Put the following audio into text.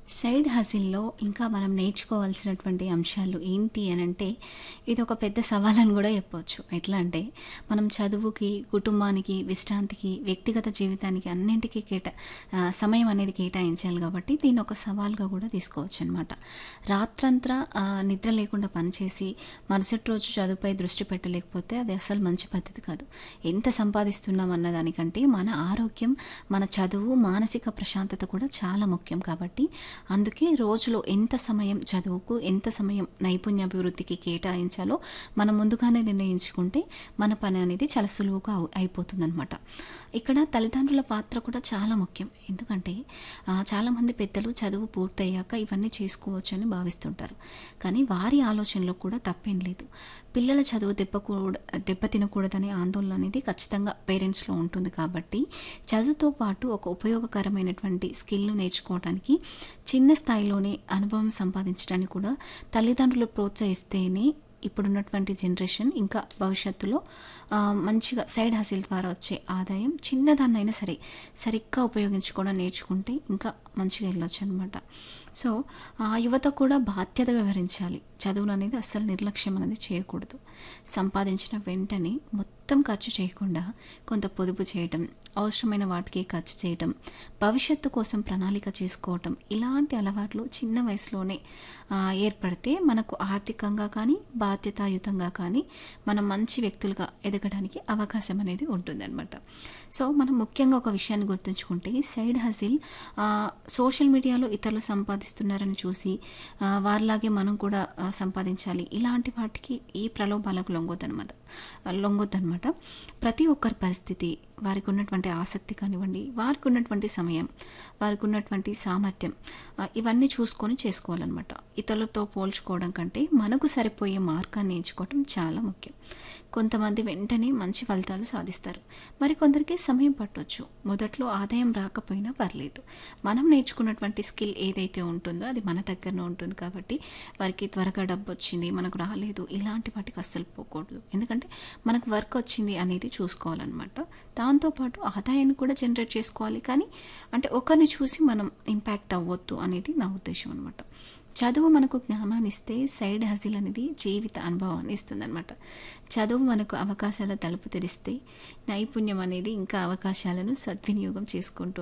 Side హజిల్‌లో ఇంకా మనం నేర్చుకోవాల్సినటువంటి అంశాలు ఏంటి అనంటే, ఇదొక పెద్ద సవాలని గూడా చెప్పొచ్చు. ఎట్లా అంటే, మనం చదువుకి, కుటుంబానికి, విశ్రాంతికి, వ్యక్తిగత జీవితానికి అన్నింటికి కేటా ఆహ్, సమయం అనేది కేటాయించాలి గాబట్టి, దీన్నొక సవాల్‌గా గూడా తీసుకోవచ్చనమాట. రాత్రంతా ఆహ్, నిద్ర లేకుండా పనిచేసి, మరుసటి రోజు చదువుపై దృష్టి పెట్టలేకపోతే అది అస్సలు మంచి పద్ధతి కాదు. ఎంత సంపాదిస్తున్నాం అన్న దానికంటే, మన ఆరోగ్యం, మన చదువు, మానసిక ప్రశాంతత కూడా చాలా ముఖ్యం కాబట్టి, అందుకే రోజులో ఎంత సమయం చదువుకు, ఎంత సమయం నైపుణ్యాభివృద్ధికి కేటాయించాలో మనం ముందుగానే నిర్ణయించుకుంటే, మన పని అనేది చాలా సులువుగా అవు అయిపోతుందనమాట. ఇక్కడ తల్లిదండ్రుల పాత్ర కూడా చాలా ముఖ్యం. ఎందుకంటే, ఆహ్, చాలామంది పెద్దలు చదువు పూర్తయ్యాక ఇవన్నీ చేసుకోవచ్చని భావిస్తుంటారు. కానీ వారి ఆలోచనలో కూడా తప్పేం లేదు. పిల్లల చదువు దెబ్బకూడ దెబ్బతినకూడదనే ఆందోళన అనేది ఖచ్చితంగా పేరెంట్స్‌లో ఉంటుంది కాబట్టి, చదువుతో పాటు ఒక ఉపయోగకరమైనటువంటి స్కిల్‌ను నేర్చుకోవటానికి, చిన్న స్థాయిలోనే అనుభవం సంపాదించడానికి కూడా తల్లిదండ్రులు ప్రోత్సహిస్తేనే ఇప్పుడున్నటువంటి జనరేషన్ ఇంకా భవిష్యత్తులో ఆహ్, మంచిగా సైడ్ హసిల్ ద్వారా వచ్చే ఆదాయం చిన్నదాన్నైనా సరే, సరిగ్గా ఉపయోగించుకోవడం నేర్చుకుంటే ఇంకా మంచిగా వెళ్ళొచ్చనమాట. సో, ఆ యువత కూడా బాధ్యతగా వ్యవహరించాలి. చదువుననేది అస్సలు నిర్లక్ష్యం అనేది చేయకూడదు. సంపాదించిన వెంటనే మొత్తం ఖర్చు చేయకుండా, కొంత పొదుపు చేయటం, అవసరమైన వాటికి ఖర్చు చేయటం, భవిష్యత్తు కోసం ప్రణాళిక చేసుకోవటం, ఇలాంటి అలవాట్లు చిన్న వయసులోనే ఆహ్, ఏర్పడితే మనకు ఆర్థికంగా కానీ, బాధ్యతాయుతంగా కానీ, మనం మంచి వ్యక్తులుగా ఎదగడానికి అవకాశం అనేది ఉంటుందనమాట. సో, మనం ముఖ్యంగా ఒక విషయాన్ని గుర్తుంచుకుంటే, సైడ్ హసిల్ ఆహ్, సోషల్ మీడియాలో ఇతరులు సంపాదిస్తున్నారని చూసి, ఆహ్, వారిలాగే మనం కూడా ఆహ్, సంపాదించాలి. ఇలాంటి వాటికి ఈ ప్రలోభాలకు లొంగొద్దనమాట లొంగొద్దనమాట. ప్రతి ఒక్కరి పరిస్థితి, వారికి ఉన్నటువంటి ఆసక్తి కానివ్వండి, వారికి ఉన్నటువంటి సమయం, వారికి ఉన్నటువంటి సామర్థ్యం ఆహ్, ఇవన్నీ చూసుకొని చేసుకోవాలనమాట. ఇతరులతో పోల్చుకోవడం కంటే, మనకు సరిపోయే మార్గాన్ని ఎంచుకోవటం చాలా ముఖ్యం. కొంతమంది వెంటనే మంచి ఫలితాలు సాధిస్తారు. మరికొందరికి సమయం పట్టొచ్చు. మొదట్లో ఆదాయం రాకపోయినా పర్లేదు. మనం నేర్చుకున్నటువంటి స్కిల్ ఏదైతే ఉంటుందో అది మన దగ్గరనే ఉంటుంది కాబట్టి, వారికి త్వరగా డబ్బొచ్చింది, మనకు రాలేదు ఇలాంటి వాటికి అస్సలు పోకూడదు. ఎందుకంటే, మనకు వర్క్ వచ్చింది అనేది చూసుకోవాలనమాట. దాంతో పాటు ఆదాయాన్ని కూడా జనరేట్ చేసుకోవాలి. కానీ, అంటే ఒకరిని చూసి మనం ఇంపాక్ట్ అవ్వొద్దు అనేది నా ఉద్దేశ్యం అనమాట. చదువు మనకు జ్ఞానాన్ని ఇస్తే, సైడ్ హసిల్ అనేది జీవిత అనుభవాన్ని ఇస్తుందనమాట. చదువు మనకు అవకాశాల తలుపు తెరిస్తే, నైపుణ్యం అనేది ఇంకా అవకాశాలను సద్వినియోగం చేసుకుంటూ